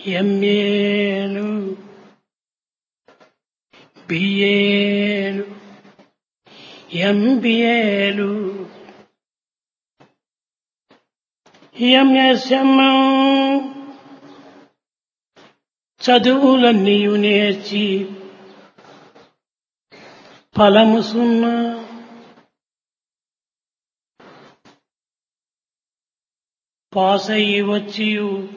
ఎంఏలు బిఏలు ఎంబిఏలు MSM చదువులన్నీ నేర్చి ఫలము సున్నా pass అయ్యి వచ్చి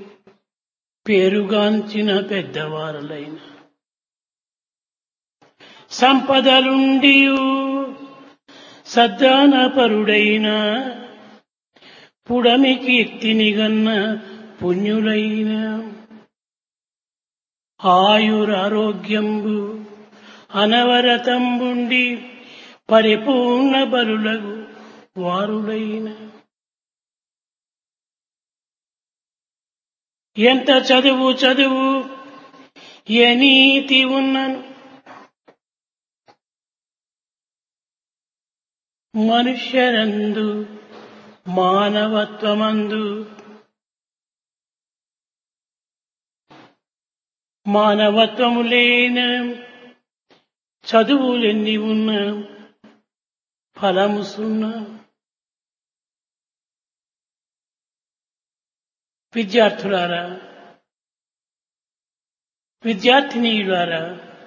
పేరుగాంచిన పెద్దవారులైన సంపదలుండి సద్దానపరుడైన పుడమి కీర్తినిగన్న పుణ్యులైన ఆయురారోగ్యంబు అనవరతంబుండి పరిపూర్ణ బలులగు వారులైన ఎంత చదువు చదువు ఏ నీతి ఉన్నను మనుష్యరందు మానవత్వమందు మానవత్వము లేన చదువులెన్ని ఉన్న ఫలము సున్నా విద్యార్థులారా విద్యార్థినీయులారా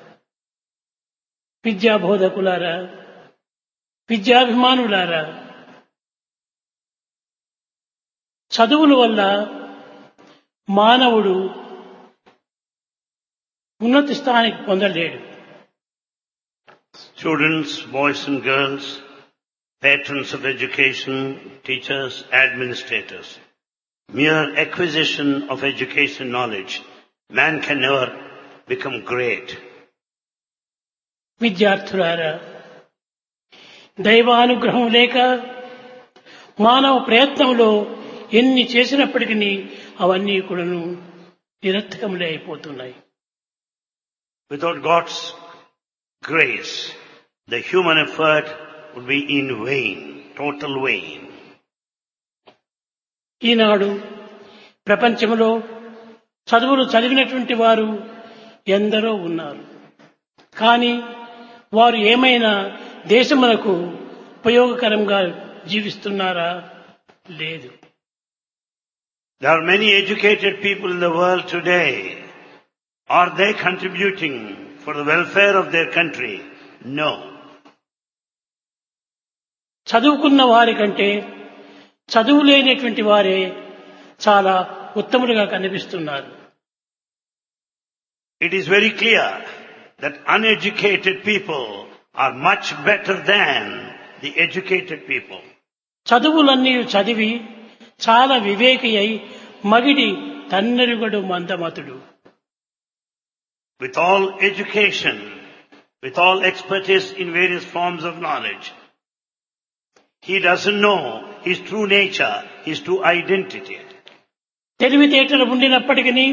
విద్యా బోధకులారా విద్యాభిమానులారా చదువుల వల్ల మానవుడు ఉన్నత స్థానానికి పొందలేడు Students, boys and girls, patrons of education, teachers, administrators. Mere acquisition of education knowledge, man can never become great. విద్యార్థులారా దైవానుగ్రహం లేక మానవ ప్రయత్నంలో ఎన్ని చేసినప్పటికీ అవన్నీ కూడాను నిరర్థకములే అయిపోతున్నాయి Without God's grace, the human effort would be in vain, total vain. ఈనాడు ప్రపంచంలో చదువులు చదివినటువంటి వారు ఎందరో ఉన్నారు కానీ వారు ఏమైనా దేశమునకు ఉపయోగకరంగా జీవిస్తున్నారా లేదు There are many educated people in the world today. Are they contributing for the welfare of their country? No. చదువుకున్న వారి కంటే చదువు లేనటువంటి వారే చాలా ఉత్తములుగా కనిపిస్తున్నారు It is very clear that uneducated people are much better than the educated people. చదువులన్నీ చదివి చాలా వివేకి అయి మగిడి తన్నెరుగడు మందమతుడు With all education, with all expertise in various forms of knowledge, he doesn't know his true nature, his true identity. తెలివితేటలు ఉండినప్పటికీ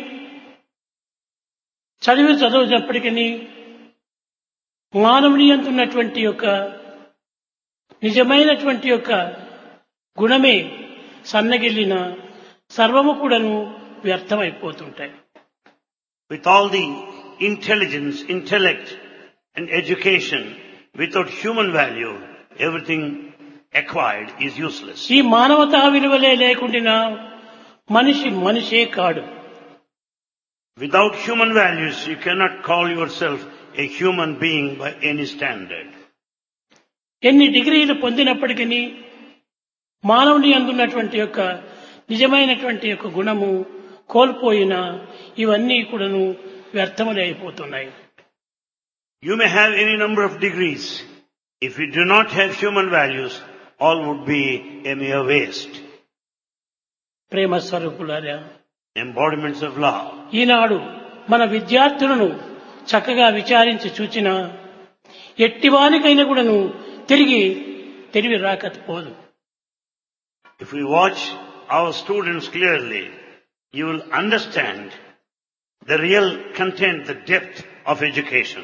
చదివి చదివినప్పటికీ మానవుని అంటున్నటువంటి యొక్క నిజమైనటువంటి యొక్క గుణమే సన్నగిల్లిన సర్వము కూడాను వ్యర్థమైపోతుంటాయి With all the intelligence, intellect and education, without human value, everything acquired is useless. ఈ మానవతా విలువలే లేకుండా మనిషి మనిషే కాడు Without human values, you cannot call yourself a human being by any standard. ఎన్ని డిగ్రీలు పొందినప్పటికీ మానవుని అందున్నటువంటి యొక్క నిజమైనటువంటి యొక్క గుణము కోల్పోయిన ఇవన్నీ కూడాను వ్యర్థములే అయిపోతున్నాయి You may have any number of degrees. If you do not have human values, all would be a mere waste. ప్రేమ స్వరూపులారా Embodiments of love. ఈనాడు మన విద్యార్థులను చక్కగా విచారించి చూచిన ఎట్టివానికైనా కూడాను తిరిగి తెలివి రాకపోదు If we watch our students clearly, you will understand the real content, the depth of education.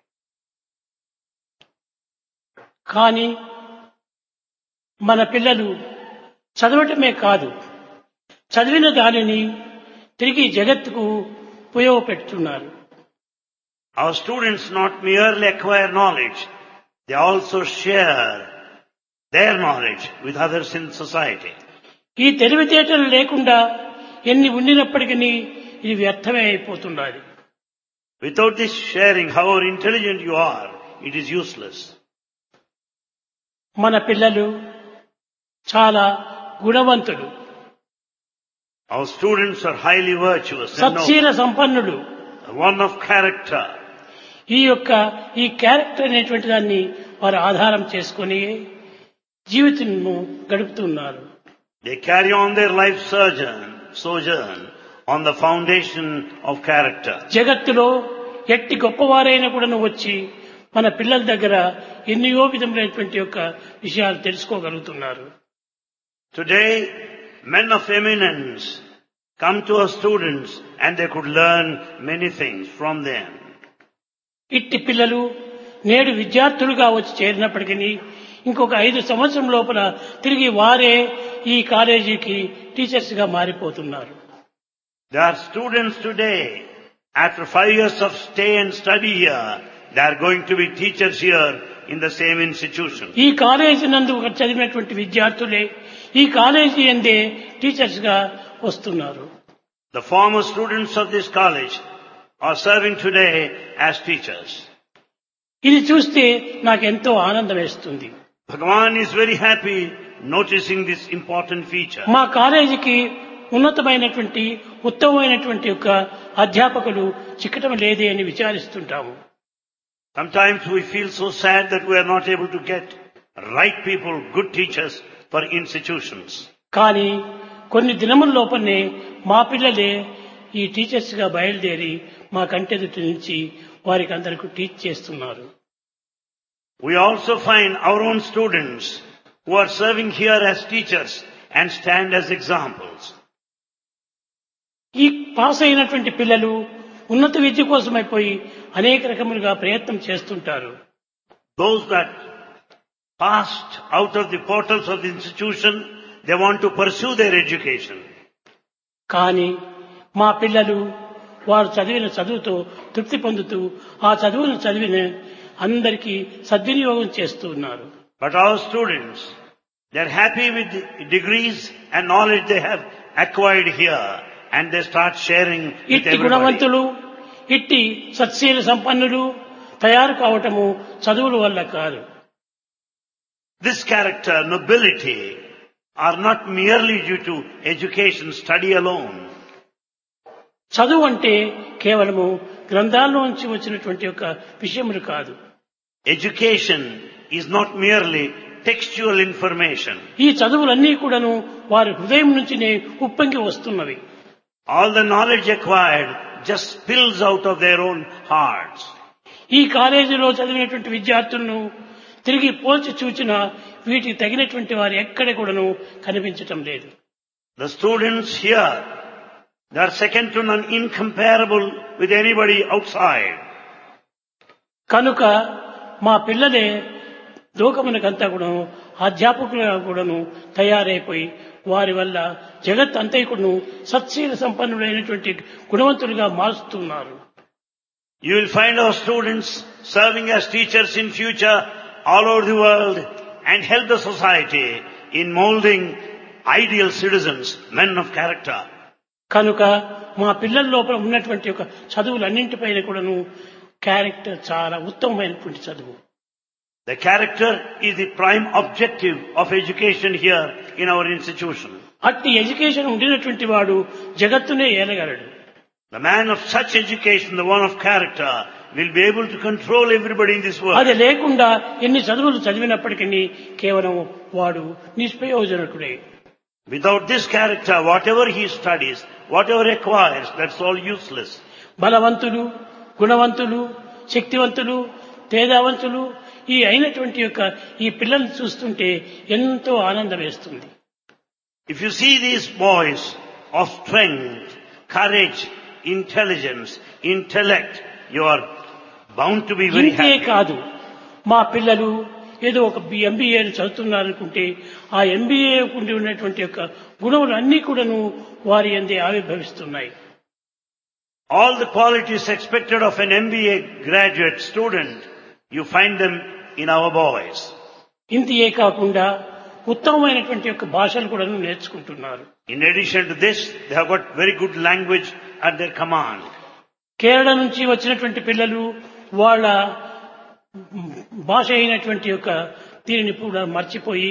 కానీ మన పిల్లలు చదవటమే కాదు చదివిన దానిని తిరిగి జగత్తుకు ఉపయోగపెడుతున్నారు Our students not merely acquire knowledge, they also share their knowledge with others in society. ఈ తెలివితేటలు లేకుండా ఎన్ని ఉండినప్పటికీ ఇది వ్యర్థమే అయిపోతున్నది Without this sharing, however intelligent you are, it is useless. మన పిల్లలు చాలా గుణవంతులు Our students are highly virtuous and సత్శీల సంపన్నులు noble, one of character. ఈ యొక్క ఈ క్యారెక్టర్ అనేటువంటి దాన్ని వారు ఆధారం చేసుకొని జీవితంను గడుపుతున్నారు They carry on their life sojourn, sojourn on the foundation of character. జగత్తులో ఎట్టి గొప్పవారైనా కూడా వచ్చి మన పిల్లల దగ్గర ఎన్నో విధములైనటువంటి యొక్క విషయాలు తెలుసుకోగలుగుతున్నారు Today, men of eminence come to our students and they could learn many things from them. ఇట్టి పిల్లలు నేడు విద్యార్థులుగా వచ్చి చేరినప్పటికీ ఇంకొక ఐదు సంవత్సరం లోపల తిరిగి వారే ఈ కాలేజీకి టీచర్స్ గా మారిపోతున్నారు There are students today, after five years of stay and study here, they are going to be teachers here in the same institution. ఈ కాలేజీ నందు చదివినటువంటి విద్యార్థులే ఈ కాలేజీ అందే టీచర్స్ గా వస్తున్నారు The former students of this college are serving today as teachers. ఇది చూస్తే నాకెంతో ఆనందం వేస్తుంది Bhagavan is very happy noticing this important feature. మా కాలేజీకి ఉన్నతమైనటువంటి ఉత్తమమైనటువంటి యొక్క అధ్యాపకులు చిక్కటం లేదే అని విచారిస్తుంటాము Sometimes we feel so sad that we are not able to get right people, good teachers for institutions. కానీ కొన్ని దినముల లోపలనే మా పిల్లలే ఈ టీచర్స్ గా బయలుదేరి మా కంటెదుటి నుంచి వారికి అందరికీ టీచ్ చేస్తున్నారు We also find our own students who are serving here as teachers and stand as examples. ఈ పాస్ అయినటువంటి పిల్లలు ఉన్నత విద్య కోసమైపోయి అనేక రకములుగా ప్రయత్నం చేస్తుంటారు Those that passed out of the portals of the institution, they want to pursue their education. కానీ మా పిల్లలు వారు చదివిన చదువుతో తృప్తి పొందుతూ ఆ చదువును చదివిన అందరికీ సద్వినియోగం చేస్తూ ఉన్నారు But our students, they are happy with the degrees and knowledge they have acquired here and they start sharing with ఇట్టి everybody. గుణవంతులు ఇట్టి సత్శీల సంపన్నులు తయారు కావటము చదువుల వల్ల కాదు This character, nobility, are not merely due to education, study alone. చదువు అంటే కేవలము గ్రంథాల్లోంచి వచ్చినటువంటి యొక్క విషయములు కాదు Education is not merely textual information. ఈ చదువులన్నీ కూడాను వారి హృదయం నుంచినే ఉప్పొంగి వస్తున్నవి All the knowledge acquired just spills out of their own hearts. ఈ కాలేజీలో చదివినటువంటి విద్యార్థులను తిరిగి పోల్చి చూచిన వీటికి తగినటువంటి వారు ఎక్కడ కూడాను కనిపించటం లేదు The students here, they are second to none, incomparable with anybody outside. కనుక మా పిల్లలే లోకమునకంతా కూడాను అధ్యాపకులుగా కూడాను తయారైపోయి వారి వల్ల జగత్ అంతైకుడును సత్శీల సంపన్నులైనటువంటి గుణవంతులుగా మారుస్తున్నారు You will find our students serving as teachers in future all over the world and help the society in molding ideal citizens, men of character. కనుక మా పిల్లల లోపల ఉన్నటువంటి ఒక చదువులన్నింటిపైన కూడాను క్యారెక్టర్ చాలా ఉత్తమమైనటువంటి చదువు The character is the prime objective of education here in our institution. అట్టి ఎడ్యుకేషన్ ఉండినటువంటి వాడు జగత్తునే ఏలగలడు The man of such education, the one of character, will be able to control everybody in this world. అది లేకుండా ఎన్ని చదువులు చదివినప్పటికీ కేవలం వాడు నిష్ప్రయోజనకుడే Without this character, whatever he studies, whatever acquires, that's all useless. బలవంతులు గుణవంతులు శక్తివంతులు తేజావంతులు ఈ అయినటువంటి యొక్క ఈ పిల్లల్ని చూస్తుంటే ఎంతో ఆనందం వేస్తుంది If you see these boys of strength, courage, intelligence, intellect, you are bound to be very ఇంతే happy. కాదు మా పిల్లలు ఏదో ఒక ఎంబీఏ చదువుతున్నారనుకుంటే ఆ ఎంబీఏ ఉండి ఉన్నటువంటి యొక్క గుణములు అన్నీ కూడాను వారి అందే ఆవిర్భవిస్తున్నాయి All the qualities expected of an MBA graduate student, you find them in our boys. ఇంతియే కాకుండా ఉత్తమమైనటువంటి యొక్క భాషలు కూడా నేర్చుకుంటున్నారు In addition to this, they have got very good language at their command. Kerala నుంచి వచ్చినటువంటి పిల్లలు వాళ్ళ భాష అయినటువంటి యొక్క దీనిని కూడా మర్చిపోయి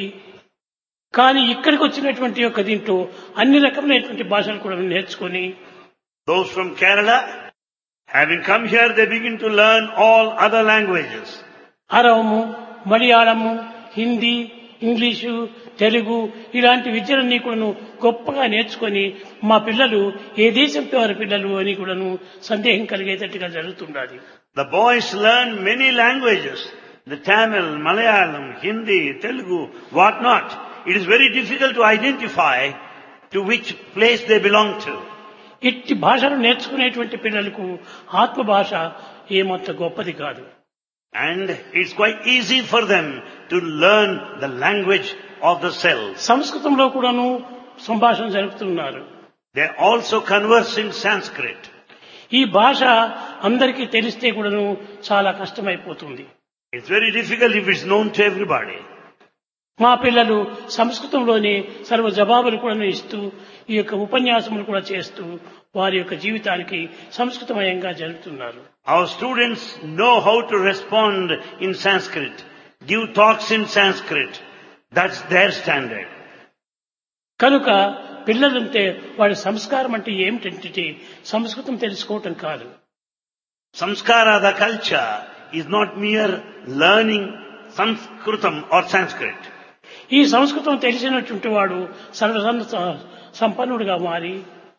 కానీ ఇక్కడికి వచ్చినటువంటి యొక్క దీంట్లో అన్ని రకమైనటువంటి భాషలు కూడా నేర్చుకొని Those from Kerala, having come here, they begin to learn all other languages. అరవము మలయాళము హిందీ ఇంగ్లీషు తెలుగు ఇలాంటి విద్యలన్నీ కూడాను గొప్పగా నేర్చుకొని మా పిల్లలు ఏ దేశం వారి పిల్లలు అని కూడాను సందేహం కలిగేటట్టుగా జరుగుతుండాలి The boys learn many languages. The Tamil, Malayalam, Hindi, Telugu, what not. It is very difficult to identify to which place they belong to. ఇట్టి భాషను నేర్చుకునేటువంటి పిల్లలకు ఆత్మ భాష ఏమంత గొప్పది కాదు And it's quite easy for them to learn the language of the self. సంస్కృతంలో కూడాను సంభాషణ జరుపుతున్నారు They also converse in Sanskrit. ఈ భాష అందరికీ తెలిస్తే కూడాను చాలా కష్టమైపోతుంది It's very difficult if it's known to everybody. మా పిల్లలు సంస్కృతంలోనే సర్వ జవాబులు కూడా ఇస్తూ ఈ యొక్క ఉపన్యాసములు కూడా చేస్తూ వారి యొక్క జీవితానికి సంస్కృతమయంగా జరుగుతున్నారు Our students know how to respond in Sanskrit, give talks in Sanskrit. That's their standard. కనుక పిల్లలంటే వాడి సంస్కారం అంటే ఏమిటంటే సంస్కృతం తెలుసుకోవటం కాదు Samskara, the culture, is not mere learning Sanskritam or Sanskrit. ఈ సంస్కృతం తెలిసినటువంటి వాడు సర్వ సంపన్నుడిగా మారి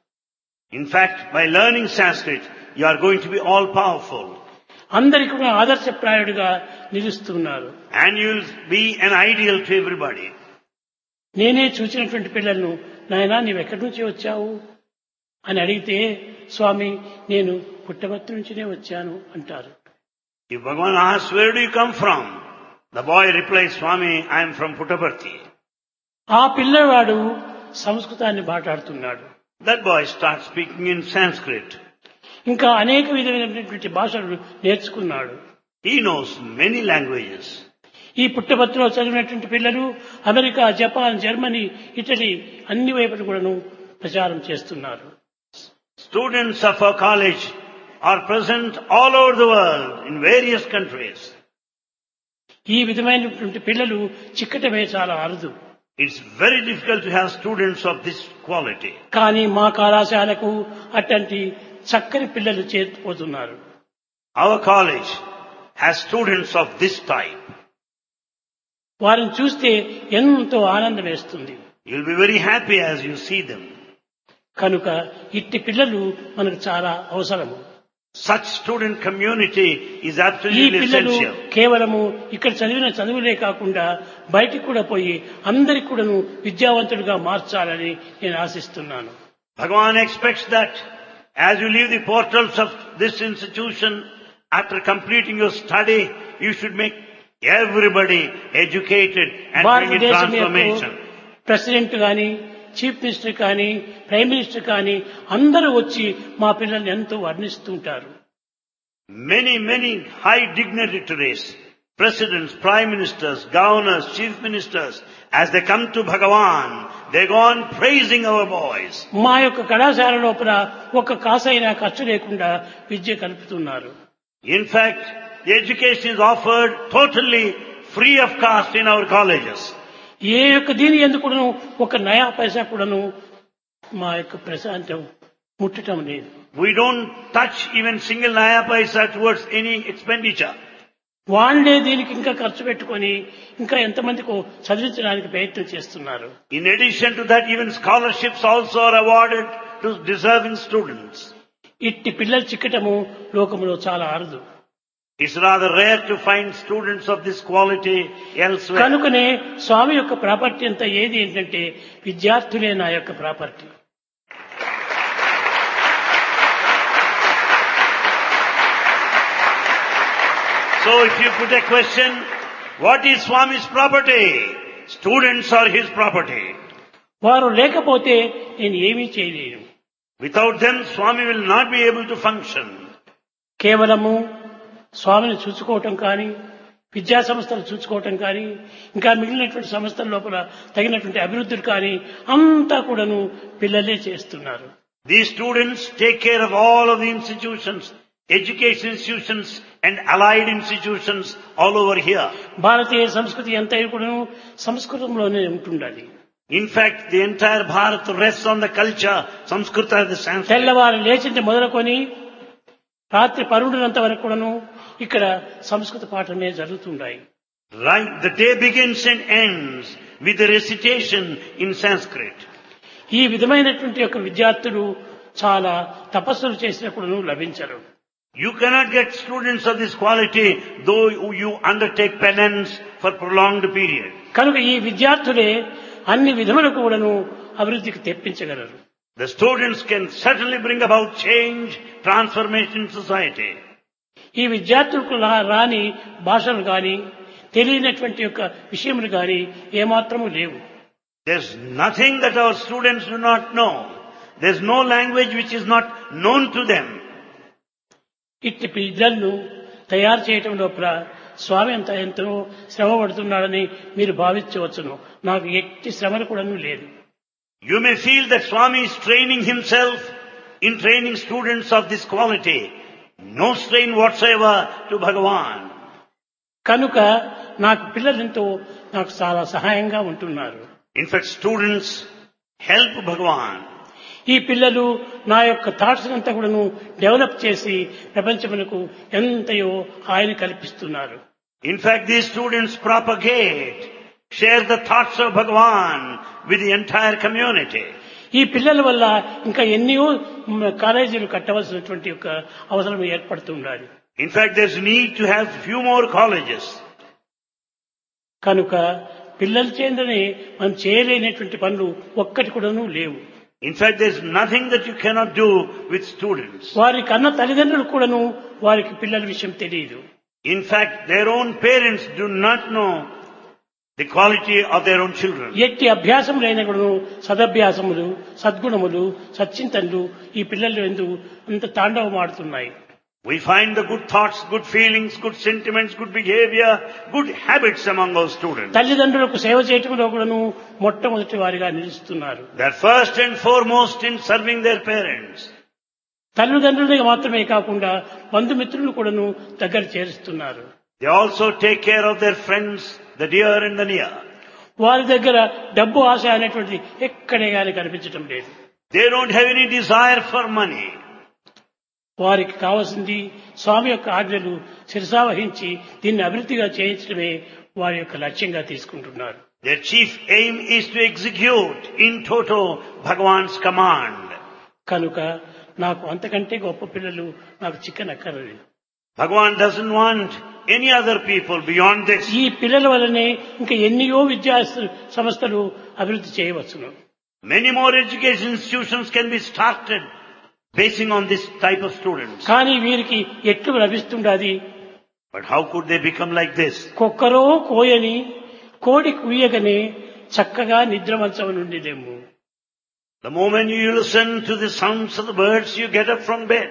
In fact, by learning Sanskrit, you are going to be all powerful. అందరికీ కూడా ఆదర్శప్రాయుడిగా నిలుస్తున్నారు And you will be an ideal to everybody. నేనే చూసినటువంటి పిల్లలను నాయనా నీవెక్కడి నుంచి వచ్చావు అని అడిగితే స్వామి నేను పుట్టబర్తి నుంచినే వచ్చాను అంటారు If Bhagavan asks, where do you come from? The boy replies, Swami, I am from Puttaparthi. ఆ పిల్లవాడు సంస్కృతాన్ని మాట్లాడుతున్నాడు That boy starts speaking in Sanskrit. ఇంకా అనేక విధమైనటువంటి భాషలు నేర్చుకున్నాడు He knows many languages. ఈ పుట్టబర్తిలో చదివినటువంటి పిల్లలు అమెరికా జపాన్ జర్మనీ ఇటలీ అన్ని వైపులు కూడాను ప్రచారం చేస్తున్నారు Students of our college are present all over the world in various countries. ఈ విధమైనటువంటి పిల్లలు చిక్కటమే చాలా అరుదు It's very difficult to have students of this quality. కానీ మా కళాశాలకు అట్లాంటి చక్కని పిల్లలు చేరిపోతున్నారు Our college has students of this type. వారిని చూస్తే ఎంతో ఆనందం వేస్తుంది You'll be very happy as you see them. కనుక ఇట్టి పిల్లలు మనకు చాలా అవసరము Such student community is ఈ absolutely పిల్లలు essential. కేవలము ఇక్కడ చదివిన చదువులే కాకుండా బయటికి కూడా పోయి అందరికి కూడాను విద్యావంతుడిగా మార్చాలని నేను ఆశిస్తున్నాను Bhagavan expects that as you leave the portals of this institution, after completing your study, you should make everybody educated and bring in భారతదేశం యొక్క transformation. ప్రెసిడెంట్ కానీ చీఫ్ మినిస్టర్ కానీ ప్రైమ్ మినిస్టర్ కానీ అందరూ వచ్చి మా పిల్లల్ని ఎంతో వర్ణిస్తుంటారు Many, many high dignitaries, presidents, prime ministers, governors, chief ministers, as they come to Bhagavan, they go on praising our boys. మా యొక్క కళాశాల లోపల ఒక కాసైనా ఖర్చు లేకుండా విద్య కలుపుతున్నారు In fact, the education is offered totally free of cost in our colleges. ఏ యొక్క దీని ఎందుకు కూడాను ఒక నయా పైసా కూడాను మా యొక్క ప్రశాంతం ముట్టడం లేదు We don't touch even single naya paisa towards any expenditure. వాళ్ళే దీనికి ఇంకా ఖర్చు పెట్టుకొని ఇంకా ఎంతమందికో చదివించడానికి ప్రయత్నం చేస్తున్నారు In addition to that, even scholarships also are awarded to deserving students. ఇట్టి పిల్లలు చిక్కటము లోకములో చాలా అరుదు It's rather rare to find students of this quality elsewhere. కనుకనే స్వామి యొక్క ప్రాపర్టీ అంతా ఏది ఏంటంటే విద్యార్థులే నా యొక్క property So if you put a question, what is Swami's property? Students are his property. వారు లేకపోతే నేను ఏమీ చేయలేను Without them, Swami will not be able to function. కేవలము స్వామిని చూసుకోవటం కానీ విద్యా సంస్థలు చూసుకోవటం కానీ ఇంకా మిగిలినటువంటి సంస్థల లోపల తగినటువంటి అభివృద్ధులు కానీ అంతా కూడాను పిల్లలే చేస్తున్నారు These students take care of all of the institutions, education institutions and allied institutions all over here. భారతీయ సంస్కృతి ఎంత కూడాను సంస్కృతంలోనే ఉంటుండాలి In fact, the entire Bharat rests on the culture, Samskrita, the Sanskrit. తెల్లవారు లేచింది మొదలుకొని రాత్రి పరుడినంత వరకు కూడాను ఇక్కడ సంస్కృత పాఠమే జరుగుతుండాయి Right, the day begins and ends with the recitation in Sanskrit. ఈ విధమైనటువంటి యొక్క విద్యార్థులు చాలా తపస్సులు చేసినప్పుడు లభించరు You cannot get students of this quality though you undertake penance for prolonged period. కనుక ఈ విద్యార్థులే అన్ని విధములకు కూడాను అభివృద్ధికి తెప్పించగలరు The students can certainly bring about change, transformation in society. ఈ విద్యార్థులకు రా- రాని భాషలు గాని తెలియనటువంటి యొక్క విషయములు గాని ఏమాత్రము లేవు There's nothing that our students do not know. There's no language which is not known to them. ఇట్టి పిల్లలను తయారు చేయటం లోపల స్వామి అంత ఎంతో శ్రమ పడుతున్నాడని మీరు భావించవచ్చును నాకు ఎట్టి శ్రమలు కూడాను లేదు You may feel that Swami is training himself in training students of this quality. No strain whatsoever to Bhagavan. కనుక నాకు పిల్లలెంతో నాకు చాలా సహాయంగా ఉంటున్నారు In fact, students help Bhagavan. ఈ పిల్లలు నా యొక్క థాట్స్ అంతా కూడాను డెవలప్ చేసి ప్రపంచమునకు ఎంతయో ఆయన కల్పిస్తున్నారు In fact, these students propagate, share the thoughts of Bhagavan with the entire community. ఈ పిల్లల వల్ల ఇంకా ఎన్నో మ్, కాలేజీలు కట్టవలసినటువంటి యొక్క అవసరం ఏర్పడుతూ ఉండాలి In fact, there's need to have few more colleges. కనుక పిల్లల చేతనే మనం చేయలేనటువంటి పనులు ఒక్కటి కూడాను లేవు In fact, there's nothing that you cannot do with students. వారి కన్న తల్లిదండ్రులు కూడాను వారికి పిల్లల విషయం తెలియదు In fact, their own parents do not know the quality of their own children. ఎట్టి అభ్యాసం లేనప్పుడు సదభ్యాసములు సద్గుణములు సచ్చింతనలు ఈ పిల్లలు ఎందు అంత తాండవమాడుతున్నాయి We find the good thoughts, good feelings, good sentiments, good behavior, good habits among our students. తల్లిదండ్రులకు సేవ చేయటంలో కూడాను మొట్టమొదటి వారిగా నిలుస్తున్నారు They're first and foremost in serving their parents. తల్లిదండ్రులకి మాత్రమే కాకుండా బంధుమిత్రులు కూడాను దగ్గర చేరుస్తున్నారు They also take care of their friends, the dear and the near. వారి దగ్గర డబ్బు ఆశ అనేటువంటిది ఎక్కడే గాని కనిపించటం లేదు They don't have any desire for money. వారికి కావాల్సింది స్వామి యొక్క ఆజ్ఞలు శిరసావహించి దీన్ని అభివృద్ధిగా చేయించడమే వారి యొక్క లక్ష్యంగా తీసుకుంటున్నారు Their chief aim is to execute in toto Bhagavan's command. కనుక నాకు అంతకంటే గొప్ప పిల్లలు నాకు చిక్కనక్కర్లేదు Bhagavan doesn't want any other people beyond this. ఈ పిల్లల వల్లనే ఇంకా ఎన్నో విద్యా సంస్థలు అభివృద్ధి చేయవచ్చును Many more education institutions can be started basing on this type of students. కానీ వీరికి ఎట్లు లభిస్తుండాది But how could they become like this? కుక్కరో కోయని కోడి కుయ్యగనే చక్కగా నిద్రమంచం నుండి లేము The moment you listen to the sounds of the birds, you get up from bed.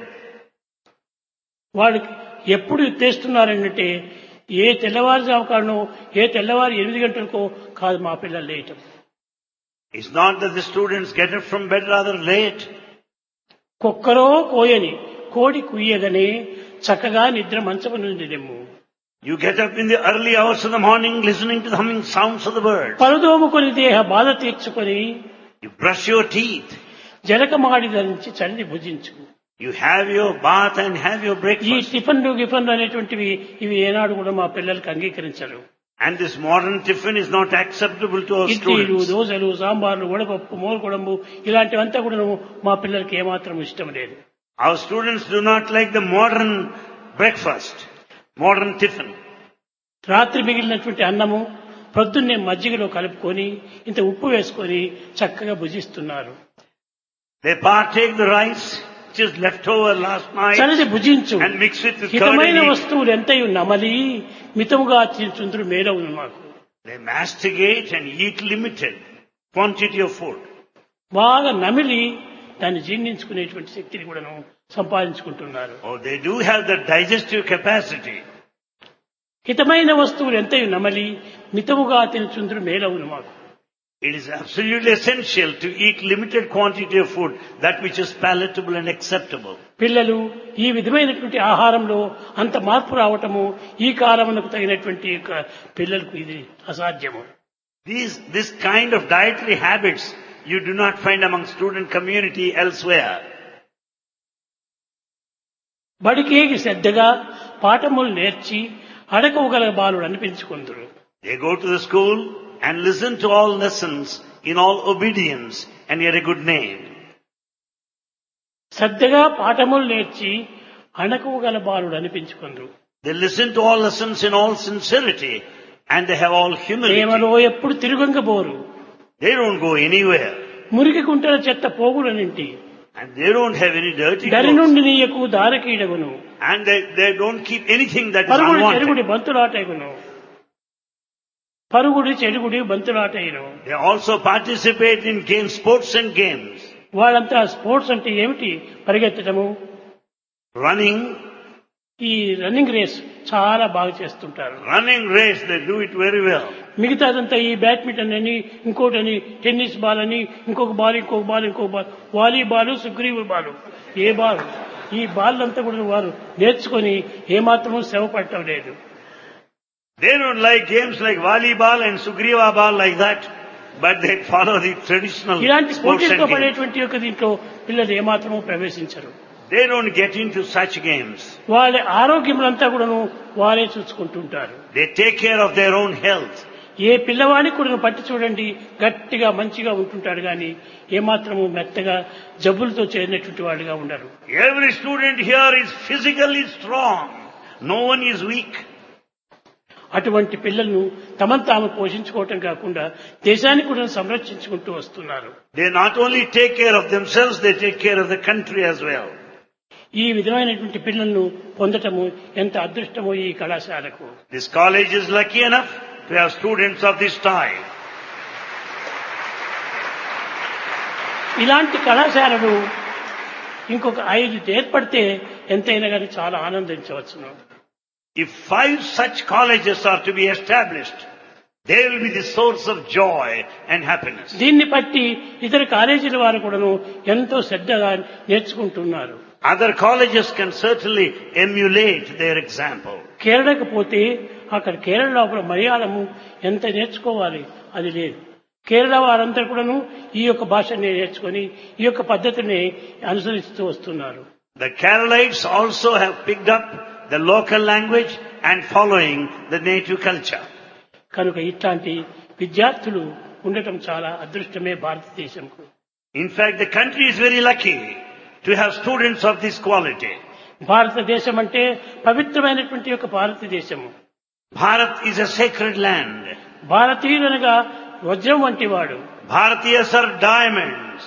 వాళ్ళకి ఎప్పుడు తెస్తున్నారంటే ఏ తెల్లవారుజాము కాడనో ఏ తెల్లవారు ఎనిమిది గంటలకో కాదు మా పిల్లలు లేయటం It's not that the students get up from bed rather late. కుక్కరో కోయని కోడి కుయ్యగనే చక్కగా నిద్ర మంచము నుండి లెమ్ము You get up in the early hours of the morning listening to the humming sounds of the birds. పలుదోముకొని దేహ బాధ తీర్చుకొని You brush your teeth. జలకమాడి ధరించి చల్లి భుజించు You have your bath and have your ఈ breakfast. టిఫన్లు గిఫన్లు అనేటువంటివి ఇవి ఏనాడు కూడా మా పిల్లలకి అంగీకరించరు And this modern tiffin is not acceptable to our ఇడ్లీలు students. దోశలు సాంబార్లు వడపప్పు మోరుకొడంబు ఇలాంటివంతా కూడా మా పిల్లలకి ఏమాత్రం ఇష్టం లేదు Our students do not like the modern breakfast, modern tiffin. రాత్రి మిగిలినటువంటి అన్నము ప్రొద్దున్నే మజ్జిగలో కలుపుకొని ఇంత ఉప్పు వేసుకొని చక్కగా భుజిస్తున్నారు They partake the rice which is left over last night చలిది భుజించు and mix it with curd హితమైన and eat. వస్తువులు ఎంతయు నమలి మితముగా చించుందురు మేలవును మాకు They masticate and eat limited quantity of food. బాగా నమిలి దాన్ని జీర్ణించుకునేటువంటి శక్తిని కూడాను సంపాదించుకుంటున్నారు Oh, they do have the digestive capacity. హితమైన వస్తువులు ఎంతయు నమలి మితముగా తినుచుందురు మేలవును మాకు It is absolutely essential to eat limited quantity of food, that which is palatable and acceptable. పిల్లలు ఈ విధమైనటువంటి ఆహారంలో అంత మార్పు రావటము ఈ కాలమునకు తగినటువంటి యొక్క పిల్లలకు ఇది అసాధ్యము These, this kind of dietary habits you do not find among student community elsewhere. బడికేగి శ్రద్ధగా పాఠములు నేర్చి అడకవుగల బాలుడు అనిపించుకుందరు They go to the school and listen to all lessons in all obedience and get a good name. శ్రద్ధగా పాఠములు నేర్చి అణకువగల బాలుడు అనిపించుకుందరు They listen to all lessons in all sincerity and they have all humility. ప్రేమలో ఎప్పుడు తిరుగంగబోరు They don't go anywhere మురికి కుంటల చెత్త పోగులనింటి and they don't have any dirty దరి clothes నుండి నీయకు దారకీడగును and they, they don't keep anything that is పరుగుడి unwanted. చెరుగుడి బంతులాటగును పరుగుడి చెడుగుడి బంతులాటయ్యను They also participate in games, sports and games. వాళ్ళంతా స్పోర్ట్స్ అంటే ఏమిటి పరిగెత్తడము Running, ఈ రన్నింగ్ రేస్ చాలా బాగా చేస్తుంటారు running race, they do it very well. మిగతాదంతా ఈ బ్యాడ్మింటన్ అని ఇంకోటని టెన్నిస్ బాల్ అని ఇంకొక బాల్ ఇంకొక బాల్ ఇంకొక బాల్ వాలీబాల్ సుగ్రీవు బాల్ ఏ బాల్ ఈ బాల్ అంతా కూడా వారు నేర్చుకొని ఏమాత్రము శ్రమ పడటం లేదు They don't like games like volleyball and Sugriva ball like that, but they follow the traditional ఇలాంటి sports పోటీలతో and games. పడేటువంటి యొక్క దీంట్లో పిల్లలు ఏమాత్రము ప్రవేశించరు They don't get into such games. వాళ్ళ ఆరోగ్యములంతా కూడాను వారే చూసుకుంటుంటారు They take care of their own health. ఏ పిల్లవాడికి కూడా పట్టి చూడండి గట్టిగా మంచిగా ఉంటుంటాడు కానీ ఏమాత్రము మెత్తగా జబ్బులతో చేరినటువంటి వాడిగా ఉండరు Every student here is physically strong. No one is weak. అటువంటి పిల్లలను తమను తాము పోషించుకోవటం కాకుండా దేశాన్ని కూడా సంరక్షించుకుంటూ వస్తున్నారు They not only take care of themselves, they take care of the country as well. ఈ విధమైనటువంటి పిల్లలను పొందటము ఎంత అదృష్టమో ఈ కళాశాలకు This college is lucky enough to have students of this type. ఇలాంటి కళాశాలలు ఇంకొక ఐదు ఏర్పడితే ఎంతైనా కానీ చాలా ఆనందించవచ్చును If five such colleges are to be established, they will be the source of joy and happiness. దీన్ని బట్టి ఇతర కాలేజీల వారు కూడాను ఎంతో శ్రద్ధగా నేర్చుకుంటున్నారు Other colleges can certainly emulate their example. కేరళకు పోతే అక్కడ కేరళ లోపల మలయాళము ఎంత నేర్చుకోవాలి అది లేదు కేరళ వారంతా కూడాను ఈ యొక్క భాషని నేర్చుకొని ఈ యొక్క పద్ధతిని అనుసరిస్తూ వస్తున్నారు The Keralites also have picked up the local language and following the native culture. కనుక ఇట్లాంటి విద్యార్థులు ఉండటం చాలా అదృష్టమే భారతదేశంకు In fact, the country is very lucky to have students of this quality. భారతదేశం అంటే పవిత్రమైనటువంటి యొక్క భారతదేశము Bharat is a sacred land. భారతీయులనగా వజ్రం వంటి వాడు Bharatiyas are diamonds.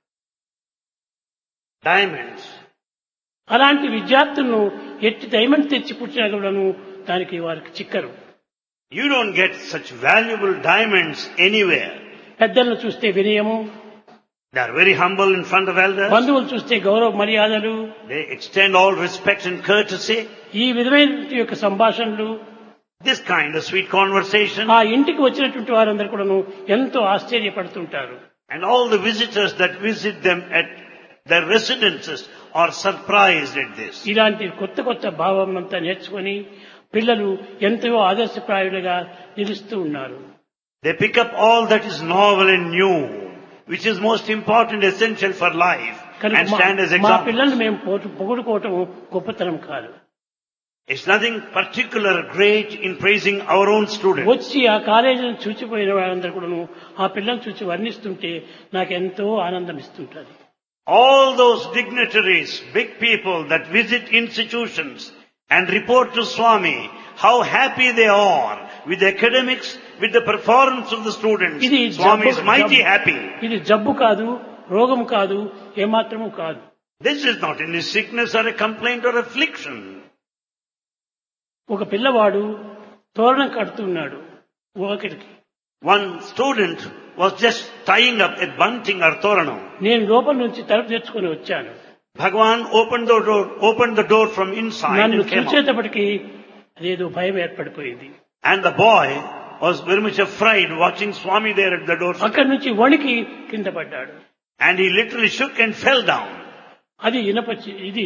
Diamonds. అలాంటి విద్యార్థులను ఎట్టి డైమండ్ తెచ్చి పుట్టినగలను దానికి వారికి చిక్కరు You don't get such valuable diamonds anywhere. పెద్దలను చూస్తే వినయము They are very humble in front of elders. బంధువులు చూస్తే గౌరవ మర్యాదలు They extend all respect and courtesy. ఈ విధమైనటువంటి యొక్క సంభాషణలు This kind of sweet conversation. ఆ ఇంటికి వచ్చినటువంటి వారందరూ కూడాను ఎంతో ఆశ్చర్యపడుతుంటారు And all the visitors that visit them at their residences are surprised at this. ఇలాంటి కొత్త కొత్త భావం అంతా నేర్చుకొని పిల్లలు ఎంతో ఆదర్శప్రాయులుగా నిలుస్తూ ఉన్నారు They pick up all that is novel and new, which is most important, essential for life, కనుక and మా- stand as మా example. పిల్లల్ని మేము పోటు- పొగుడుకోవటం గొప్పతనం కాదు It's nothing particular great in praising our own students. వచ్చి ఆ కాలేజీని చూచిపోయిన వాళ్ళందరూ కూడాను ఆ పిల్లల్ని చూసి వర్ణిస్తుంటే నాకు ఎంతో ఆనందం ఇస్తుంటది All those dignitaries, big people that visit institutions and report to Swami how happy they are with the academics, with the performance of the students. ఇది Swami is జబ్బు- mighty జబ్బు- happy. ఇది జబ్బు కాదు రోగం కాదు ఏమాత్రము కాదు This is not any sickness or a complaint or affliction. ఒక పిల్లవాడు తోరణం కడుతున్నాడు ఒకరికి One student was just tying up a bunting or toranam. నేను లోపల నుంచి తలుపు తెచ్చుకొని వచ్చాను Bhagavan opened the door, opened the door from inside నన్ను and came out. చూసేటప్పటికి అదేదో భయం ఏర్పడిపోయింది And the boy was very much afraid watching Swami there at the door. అక్కడి నుంచి వణికి కింద పడ్డాడు And he literally shook and fell down. అది ఇనప చే- ఇది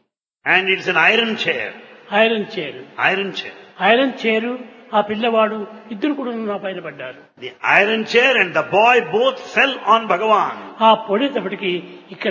And it's an iron chair. Iron chair Iron chair. Iron chair ఆ పిల్లవాడు ఇద్దరు కూడా నా పైన పడ్డారు The iron chair and the boy both fell on Bhagavan. ఆ పొడేటప్పటికి ఇక్కడ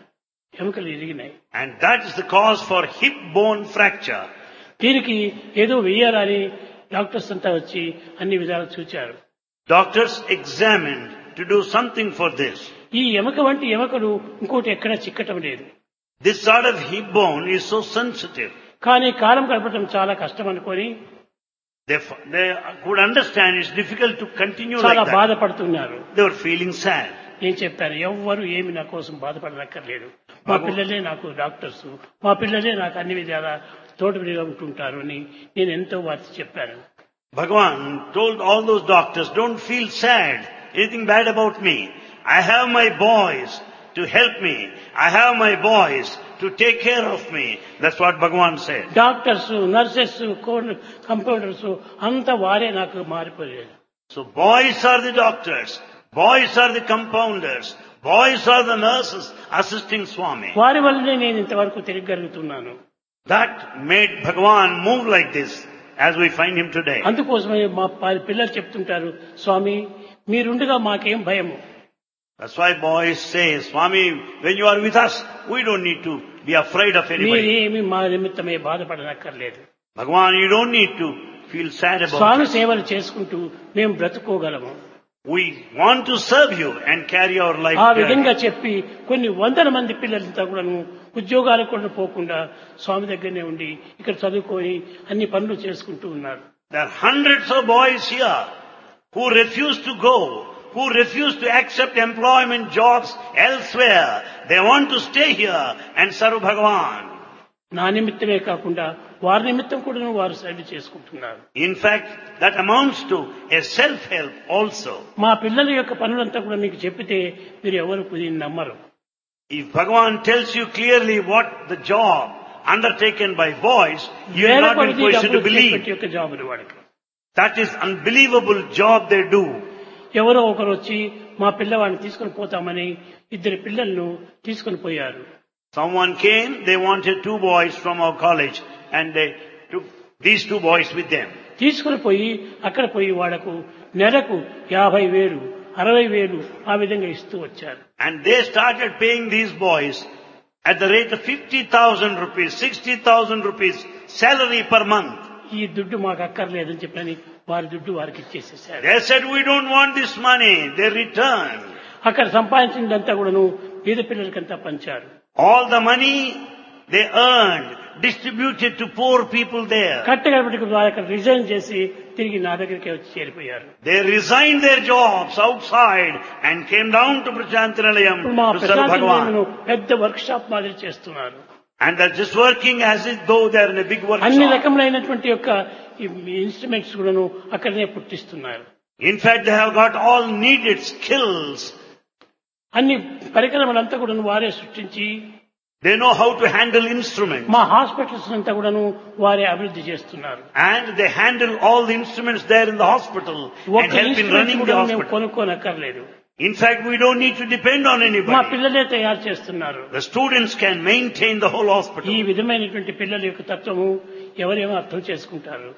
ఎముకలు ఎరిగినాయి And that is the cause for hip bone fracture. దీనికి ఏదో వెయ్యాలని డాక్టర్స్ అంతా వచ్చి అన్ని విధాలు చూచారు Doctors examined to do something for this. ఈ ఎముక వంటి ఎముకలు ఇంకోటి ఎక్కడ చిక్కటం లేదు This sort of hip bone is so sensitive. కానీ కాలం గడపడం చాలా కష్టం అనుకొని They, f- they could understand it's difficult to continue చాలా like that. బాధపడుతున్నారు They were feeling sad. నేను చెప్పాను ఎవ్వరు ఏమి నా కోసం బాధపడనక్కర్లేదు మా పిల్లలే నాకు డాక్టర్స్ మా పిల్లలే నాకు అన్ని విధాల తోటవిడిగా ఉంటుంటారు అని నేను ఎంతో వారికి చెప్పాను Bhagavan told all those doctors, don't feel sad, anything bad about me. I have my boys to help me. I have my boys to take care of me. That's what Bhagavan said. Doctors nurses compounders అంతా వారే నాకు మారిపోయారు So boys are the doctors, boys are the compounders, boys are the nurses assisting Swami. వారి వల్లనే నేను ఇంతవరకు తిరగలుగుతున్నాను That made Bhagavan move like this as we find him today. అందుకోసమే మా ప- పిల్లలు చెప్తుంటారు స్వామి మీరుండగా మాకేం భయము That's why boys say, Swami, when you are with us, we don't need to be afraid of anybody. మీరేమి మా నిమిత్తమే బాధపడనక్కర్లేదు Bhagavan, you don't need to feel sad about Swamy it. సేవలు చేసుకుంటూ మేము బ్రతుకోగలము We want to serve you and carry our life. ఆ journey. విధంగా చెప్పి కొన్ని వందల మంది పిల్లలంతా కూడాను ఉద్యోగాలకు కూడా పోకుండా స్వామి దగ్గరనే ఉండి ఇక్కడ చదువుకొని అన్ని పనులు చేసుకుంటూ ఉన్నారు There are hundreds of boys here who refuse to go, who refuse to accept employment jobs elsewhere. They want to stay here and serve Bhagavan. నా నిమిత్తమే కాకుండా వారి నిమిత్తం కూడా వారు సేవ చేసుకుంటున్నారు In fact, that amounts to a self-help also. మా పిల్లల యొక్క పనులంతా కూడా మీకు చెప్పితే మీరు ఎవరు దీన్ని నమ్మరు If Bhagavan tells you clearly what the job undertaken by boys, you will వేల not be in కొద్ది position to డబ్బులు believe. చేపట్టి యొక్క జాబులు వాడికి That is unbelievable job they do. ఎవరో ఒకరు వచ్చి మా పిల్లవాడిని తీసుకొని పోతామని ఇద్దరు పిల్లలను తీసుకొని పోయారు Someone came, they wanted two boys from our college and they took these two boys with them. తీసుకుని పోయి అక్కడ పోయి వాళ్లకు నెలకు యాభై వేలు అరవై వేలు ఆ విధంగా ఇస్తూ వచ్చారు And they started paying these boys at the rate of 50,000 rupees, 60,000 rupees salary per month. ఈ దుడ్డు మాకు అక్కర్లేదని చెప్పని వారి దుడ్డు వారికి ఇచ్చేసేసారు They said, we don't want this money. They returned. అక్కడ సంపాదించిందంతా కూడాను పేద పిల్లలకంతా పంచారు All the money they earned distributed to poor people there. కట్టగడపటికి వారు అక్కడ రిజైన్ చేసి తిరిగి నా దగ్గరికి వచ్చి చేరిపోయారు They resigned their jobs outside and came down to Prachantilalayam ఇప్పుడు మా to serve ప్రశాంతి Bhagavan. పెద్ద వర్క్ షాప్ మాదిరి చేస్తున్నారు And they're just working as if though they're in a big అన్ని workshop. రకములైనటువంటి యొక్క ఇన్స్ట్రుమెంట్స్ కూడాను అక్కడనే పుట్టిస్తున్నారు In fact, they have got all needed skills. అన్ని పరికరములంతా కూడాను వారే సృష్టించి They know how to handle instruments. మా హాస్పిటల్స్ అంతా కూడాను వారే అభివృద్ధి చేస్తున్నారు And they handle all the instruments there in the hospital and ఒక్క help in instrument running the కూడా మేము hospital. కొనుక్కోనక్కర్లేదు In fact, we don't need to depend on మా anybody. పిల్లలే తయారు చేస్తున్నారు The students can maintain the whole ఈ hospital. విధమైనటువంటి పిల్లల యొక్క తత్వము ఎవరేమో అర్థం చేసుకుంటారు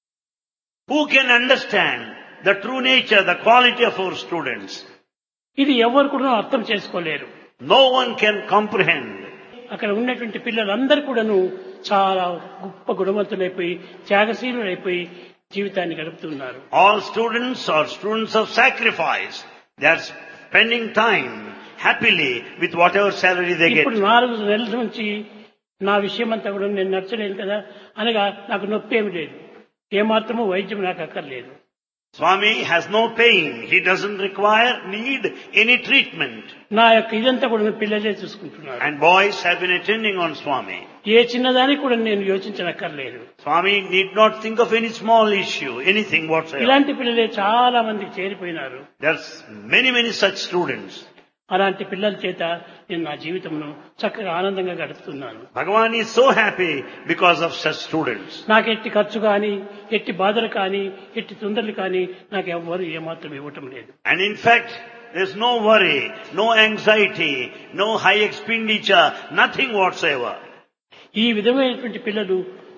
Who can understand the true nature, the quality of our students? ఇది ఎవరు కూడా అర్థం చేసుకోలేరు No one can comprehend. అక్కడ ఉన్నటువంటి పిల్లలందరూ కూడాను చాలా గొప్ప గుణవంతులైపోయి త్యాగశీలులైపోయి జీవితాన్ని గడుపుతున్నారు All students are students of sacrifice. They are spending time happily with whatever salary they get. ఇప్పుడు నాలుగు నెలల నుంచి నా విషయం అంతా కూడా నేను నచ్చలేను కదా అనగా నాకు నొప్పి ఏమి లేదు ఏమాత్రము వైద్యం నాకు అక్కర్లేదు Swami has no pain. He doesn't require, need any treatment. నా యొక్క ఇదంతా కూడా పిల్లలే చూసుకుంటున్నారు And boys have been attending on Swami. ఏ చిన్నదానికి కూడా నేను యోచించనక్కర్లేదు Swami need not think of any small issue, anything whatsoever. ఇలాంటి పిల్లలే చాలా మందికి చేరిపోయినారు There's many, many such students. అలాంటి పిల్లల చేత నేను నా జీవితంను చక్కగా ఆనందంగా గడుపుతున్నాను Bhagavan is so happy because of such students. నాకు ఎట్టి ఖర్చు కానీ ఎట్టి బాధలు కానీ ఎట్టి తొందరలు కానీ నాకు ఎవ్వరు ఏమాత్రం ఇవ్వటం లేదు And in fact, there's no worry, no anxiety, no high expenditure, nothing whatsoever. ఈ విధమైనటువంటి పిల్లలు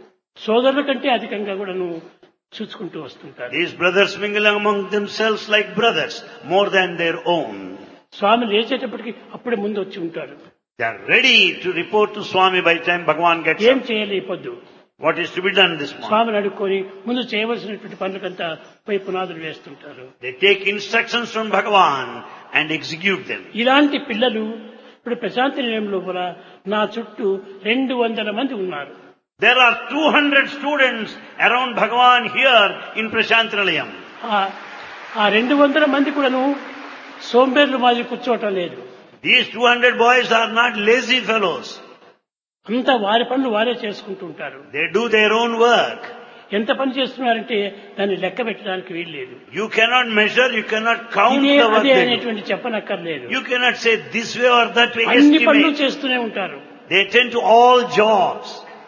సోదరుల కంటే అధికంగా కూడాను చూసుకుంటూ వస్తుంటారు These brothers mingle among themselves like brothers, more than their own. స్వామి లేచేటప్పటికి అప్పుడే ముందు వచ్చి ఉంటాడు They are ready to report to Swami by the time Bhagavan gets ఏం up. చేయాలి ఈ పొద్దు What is to be done this morning? స్వామిని అడుక్కొని ముందు చేయవలసినటువంటి పనులకంతా పోయి పునాదులు వేస్తుంటారు They take instructions from Bhagavan and execute them. ఇలాంటి పిల్లలు ఇప్పుడు ప్రశాంతి నిలయం లోపల నా చుట్టూ రెండు వందల మంది ఉన్నారు There are 200 students around Bhagavan here in Prashantinalayam. ఆ- ఆ రెండు వందల మంది కూడాను సోంబేర్లు మాది కూర్చోవటం లేదు These 200 boys are not lazy fellows. అంతా వారి పనులు వారే చేసుకుంటూ ఉంటారు They do their own work. ఎంత పని చేస్తున్నారంటే దాన్ని లెక్క పెట్టడానికి వీలు లేదు You cannot measure, you cannot count ఇదే the work అదే they do. అనేటువంటి చెప్పనక్కర్లేదు You cannot say this way or that way, అన్ని పనులు estimate. చేస్తూనే ఉంటారు They attend to all jobs.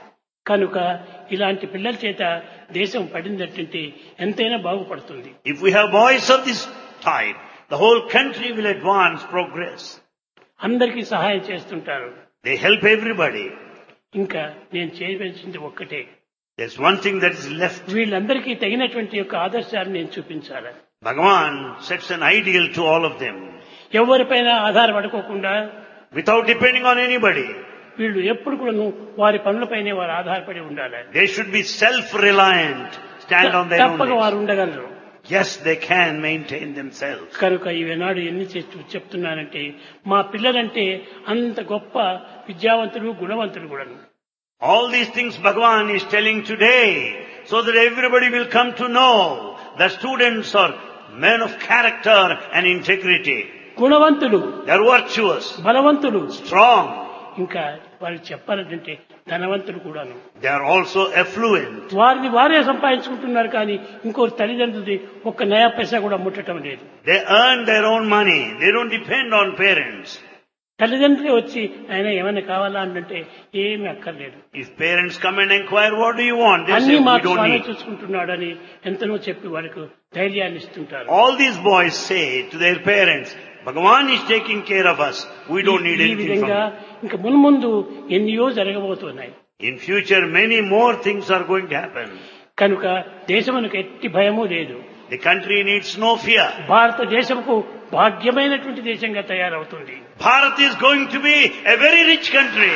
కనుక ఇలాంటి పిల్లల చేత దేశం పడిందట్టంటే ఎంతైనా బాగుపడుతుంది If we have boys of this type, the whole country will advance, progress. అందరికీ సహాయం చేస్తుంటారు They help everybody. ఇంకా నేను చేయవలసింది ఒక్కటే There's one thing that is left. వీళ్ళందరికీ తగినటువంటి యొక్క ఆదర్శాన్ని నేను చూపించాలి Bhagavan sets an ideal to all of them ఎవరిపైన ఆధారపడుకోకుండా without depending on anybody. వీళ్ళు ఎప్పుడు కూడా వారి పనులపైనే వారు ఆధారపడి ఉండాలి They should be self-reliant, stand on their own తప్పక వారు legs. ఉండగలరు Yes, they can maintain themselves. కనుక ఈనాడు ఎన్ని చెప్- చెప్తున్నానంటే మా పిల్లలంటే అంత గొప్ప విద్యావంతులు గుణవంతులు కూడాను All these things Bhagavan is telling today so that everybody will come to know the students are men of character and integrity. గుణవంతులు They are virtuous, బలవంతులు strong. ఇంకా వాళ్ళు చెప్పాలంటే ధనవంతులు కూడాను They are also affluent. వారిని వారే సంపాదించుకుంటున్నారు కానీ ఇంకో తల్లిదండ్రులది ఒక్క నయా పైసా కూడా ముట్టడం లేదు They earn their own money. They don't depend on parents. తల్లిదండ్రులే వచ్చి ఆయన ఏమైనా కావాలా అంటే ఏమీ అక్కర్లేదు If parents come and inquire, what do you want? They say, అన్ని we మాకు don't స్వామి need. చూసుకుంటున్నాడని ఎంతనో చెప్పి వారికి ధైర్యాన్ని ఇస్తుంటారు All these boys say to their parents, Bhagavan is taking care of us. We don't need ఈ anything విధంగా from him. ఇంకా మున్ముందు ఎన్నో జరగబోతున్నాయి In future, many more things are going to happen. కనుక దేశమునకు ఎట్టి భయము లేదు The country needs no fear. భారతదేశముకు భాగ్యమైనటువంటి దేశంగా తయారవుతుంది Bharat is going to be a very rich country.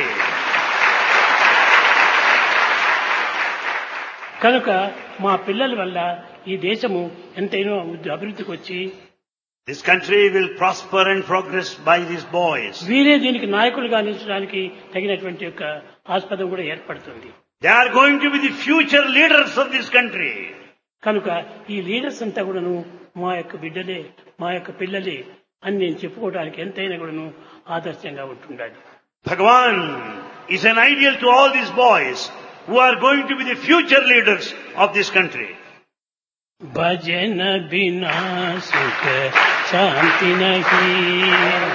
కనుక మా పిల్లల వల్ల ఈ దేశము ఎంతైనా అభివృద్ధికి వచ్చి This country will prosper and progress by these boys. వీరే దీనికి నాయకులుగా నిలిచడానికి తగినటువంటి యొక్క ఆస్పదం కూడా ఏర్పడుతుంది They are going to be the future leaders of this country. కనుక ఈ లీడర్స్ అంతా కూడాను మా యొక్క బిడ్డలే మా యొక్క పిల్లలే అని నేను చెప్పుకోవడానికి ఎంతైనా కూడాను ఆదర్శంగా ఉంటుండాలి Bhagavan is an ideal to all these boys who are going to be the future leaders of this country. भजन बिना सुख शांति नहीं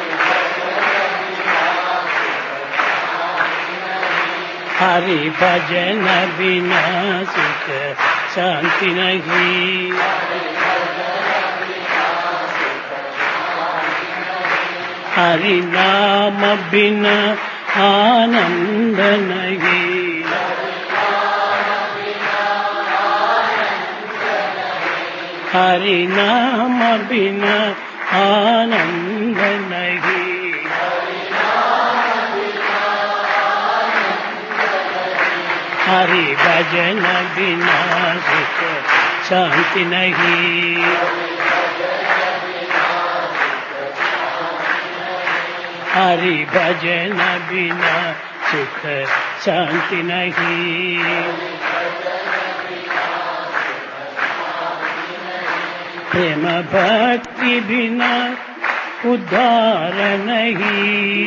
हरि भजन बिना सुख शांति नहीं हरि नाम बिना आनंद नहीं हरि नाम बिना आनंद नहीं हरि भजन बिना सुख शांति नहीं हरि भजन बिना सुख शांति नहीं प्रेम भक्ति बिना उद्धार नहीं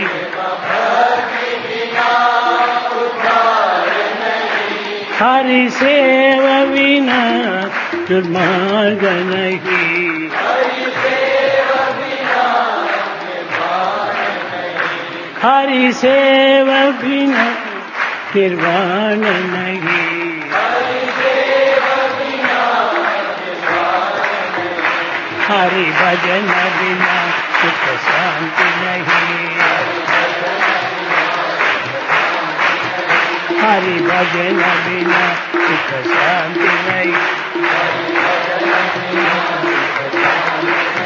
हरि सेव बिना दुर्मार्ग नहीं हरि सेव बिना निर्वाण नहीं हरि भजन बिना सुख शांति नहीं हरि भजन बिना सुख शांति नहीं